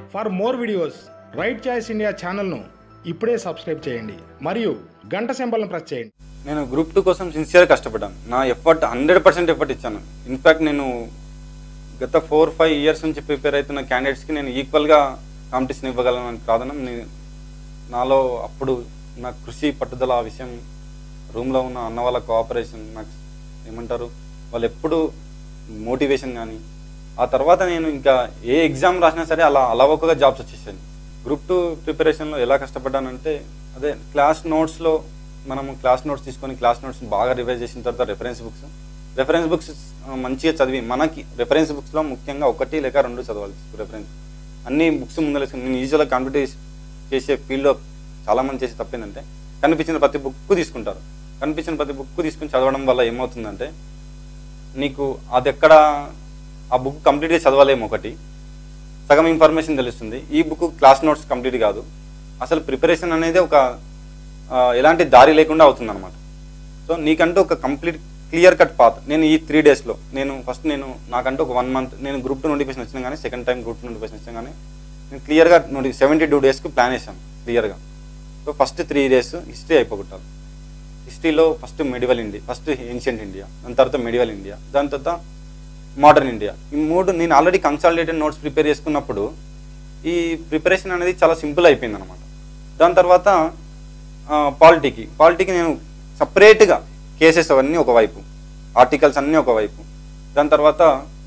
for more videos right choice India ఛానల్ను ఇప్పుడే subscribe చేయండి మరియు గంట సింబల్ను ప్రెస్ చేయండి నేను గ్రూప్ టూ కోసం సిన్సియర్ కష్టపడ్డాను నా ఎఫర్ట్ హండ్రెడ్ పర్సెంట్ ఎఫర్ట్ ఇచ్చాను ఇన్ఫాక్ట్ నేను గత ఫోర్ ఫైవ్ ఇయర్స్ నుంచి ప్రిపేర్ అవుతున్న క్యాండిడేట్స్కి నేను ఈక్వల్గా కాంపిటీషన్ ఇవ్వగలను కాదనం నేను నాలో అప్పుడు నా కృషి పట్టుదల ఆ విషయం రూమ్లో ఉన్న అన్న వాళ్ళ కోఆపరేషన్ నాకు ఏమంటారు వాళ్ళు ఎప్పుడు మోటివేషన్ కానీ ఆ తర్వాత నేను ఇంకా ఏ ఎగ్జామ్ రాసినా సరే అలా అలవకగా జాబ్స్ వచ్చేసాయి గ్రూప్ టూ ప్రిపరేషన్లో ఎలా కష్టపడ్డానంటే అదే క్లాస్ నోట్స్లో మనము క్లాస్ నోట్స్ తీసుకొని క్లాస్ నోట్స్ బాగా రివైజ్ చేసిన తర్వాత రెఫరెన్స్ బుక్స్ రెఫరెన్స్ బుక్స్ మంచిగా చదివి మనకి రెఫరెన్స్ బుక్స్లో ముఖ్యంగా ఒకటి లేక రెండు చదవాలి రెఫరెన్స్ అన్ని బుక్స్ ముందలేసుకుని నేను ఈజీగా కాంపిటీస్ చేసే ఫీల్డ్లో చాలామంది చేసే తప్పేందంటే కనిపించిన ప్రతి బుక్ తీసుకుంటారు కనిపించిన ప్రతి బుక్ తీసుకుని చదవడం వల్ల ఏమవుతుందంటే నీకు అది ఎక్కడ ఆ బుక్ కంప్లీట్గా చదవలేము ఒకటి సగం ఇన్ఫర్మేషన్ తెలుస్తుంది ఈ బుక్ క్లాస్ నోట్స్ కంప్లీట్ కాదు అసలు ప్రిపరేషన్ అనేది ఒక ఆ, ఎలాంటి దారి లేకుండా అవుతుంది అనమాట సో నీకంటూ ఒక కంప్లీట్ క్లియర్ కట్ పాత్ నేను ఈ త్రీ డేస్లో నేను ఫస్ట్ నేను నాకంటూ ఒక వన్ మంత్ నేను గ్రూప్ టూ నోటిఫికేషన్ వచ్చినా కానీ second time group two notification వచ్చినా కానీ నేను క్లియర్గా నోటి సెవెంటీ టూ డేస్కి ప్లాన్ వేసాను క్లియర్గా so first three days history అయిపోగొట్టాలి హిస్టరీలో first medieval India first ancient India దాని తర్వాత మెడివల్ ఇండియా దాని తర్వాత మోడర్న్ ఇండియా ఈ మూడు నేను ఆల్రెడీ కన్సాలిడేటెడ్ నోట్స్ ప్రిపేర్ చేసుకున్నప్పుడు ఈ ప్రిపరేషన్ అనేది చాలా సింపుల్ అయిపోయింది అనమాట దాని తర్వాత పాలిటీకి పాలిటీకి నేను సపరేట్గా కేసెస్ అవన్నీ ఒకవైపు ఆర్టికల్స్ అన్నీ ఒకవైపు దాని తర్వాత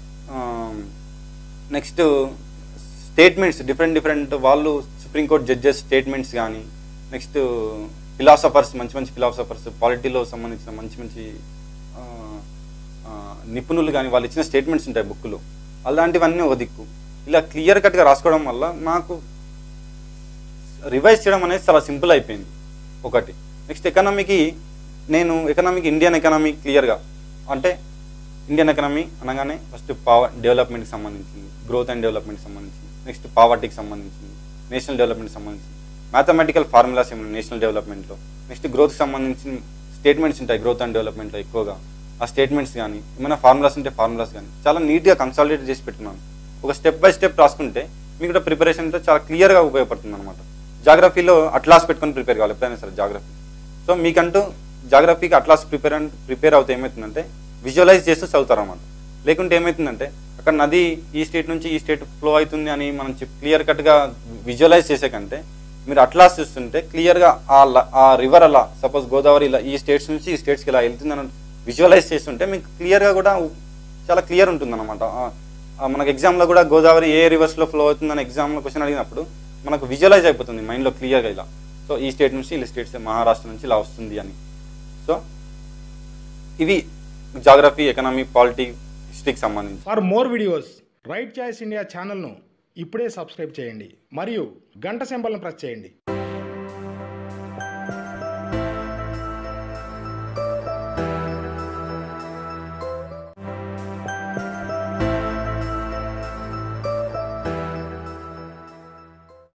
నెక్స్ట్ స్టేట్మెంట్స్ డిఫరెంట్ డిఫరెంట్ వాళ్ళు సుప్రీంకోర్టు జడ్జెస్ స్టేట్మెంట్స్ కానీ నెక్స్ట్ ఫిలాసఫర్స్ మంచి మంచి ఫిలాసఫర్స్ పాలిటీలో సంబంధించిన మంచి మంచి ఆ, ఆ, నిపుణులు కానీ వాళ్ళు ఇచ్చిన స్టేట్మెంట్స్ ఉంటాయి బుక్లో అలాంటివన్నీ ఒక దిక్కు ఇలా క్లియర్ కట్గా రాసుకోవడం వల్ల నాకు రివైజ్ చేయడం అనేది చాలా సింపుల్ అయిపోయింది ఒకటి నెక్స్ట్ ఎకనామీకి నేను ఎకనామీకి ఇండియన్ ఎకనామీ క్లియర్గా అంటే ఇండియన్ ఎకనామీ అనగానే ఫస్ట్ పవర్ డెవలప్మెంట్కి సంబంధించింది గ్రోత్ అండ్ డెవలప్మెంట్కి సంబంధించింది నెక్స్ట్ పావర్టీకి సంబంధించింది నేషనల్ డెవలప్మెంట్కి సంబంధించింది మ్యాథమెటికల్ ఫార్ములాస్ ఏమైనా నేషనల్ డెవలప్మెంట్లో నెక్స్ట్ గ్రోత్కి సంబంధించిన స్టేట్మెంట్స్ ఉంటాయి గ్రోత్ అండ్ డెవలప్మెంట్లో ఎక్కువగా ఆ స్టేట్మెంట్స్ కానీ ఏమైనా ఫార్ములాస్ ఉంటే ఫార్ములాస్ కానీ చాలా నీట్గా కన్సాలిడేట్ చేసి పెట్టున్నాను ఒక స్టెప్ బై స్టెప్ రాసుకుంటే మీకు కూడా ప్రిపరేషన్తో చాలా క్లియర్గా ఉపయోగపడుతుంది అనమాట జాగ్రఫీలో అట్లాస్ పెట్టుకొని ప్రిపేర్ కావాలి ఎప్పుడైనా సరే జాగ్రఫీ సో మీకంటూ జాగ్రఫీకి అట్లాస్ ప్రిపేర్ ప్రిపేర్ అవుతే ఏమవుతుందంటే విజువలైజ్ చేస్తూ చదువుతారు అన్నమాట లేకుంటే ఏమవుతుందంటే అక్కడ నది ఈ స్టేట్ నుంచి ఈ స్టేట్ ఫ్లో అవుతుంది అని మనం క్లియర్ కట్గా విజువలైజ్ చేసే కంటే మీరు అట్లాస్ చూస్తుంటే క్లియర్గా ఆ ల- ఆ రివర్ అలా సపోజ్ గోదావరి ఇలా ఈ స్టేట్స్ నుంచి ఈ స్టేట్స్కి ఇలా వెళ్తుందని విజువలైజ్ చేస్తుంటే మీకు క్లియర్గా కూడా చాలా క్లియర్ ఉంటుంది అనమాట మనకు ఎగ్జామ్లో కూడా గోదావరి ఏ రివర్స్లో ఫ్లో అవుతుందని ఎగ్జామ్లో క్వశ్చన్ అడిగినప్పుడు మనకు విజువలైజ్ అయిపోతుంది మైండ్లో క్లియర్గా ఇలా సో ఈ స్టేట్ నుంచి ఇలా స్టేట్స్ మహారాష్ట్ర నుంచి ఇలా వస్తుంది అని సో ఇవి జాగ్రఫీ ఎకనామీ పాలిటీ హిస్టరీకి సంబంధించి for more videos right choice India ఛానల్ను ఇప్పుడే సబ్స్క్రైబ్ చేయండి మరియు గంట సింబల్ను ప్రెస్ చేయండి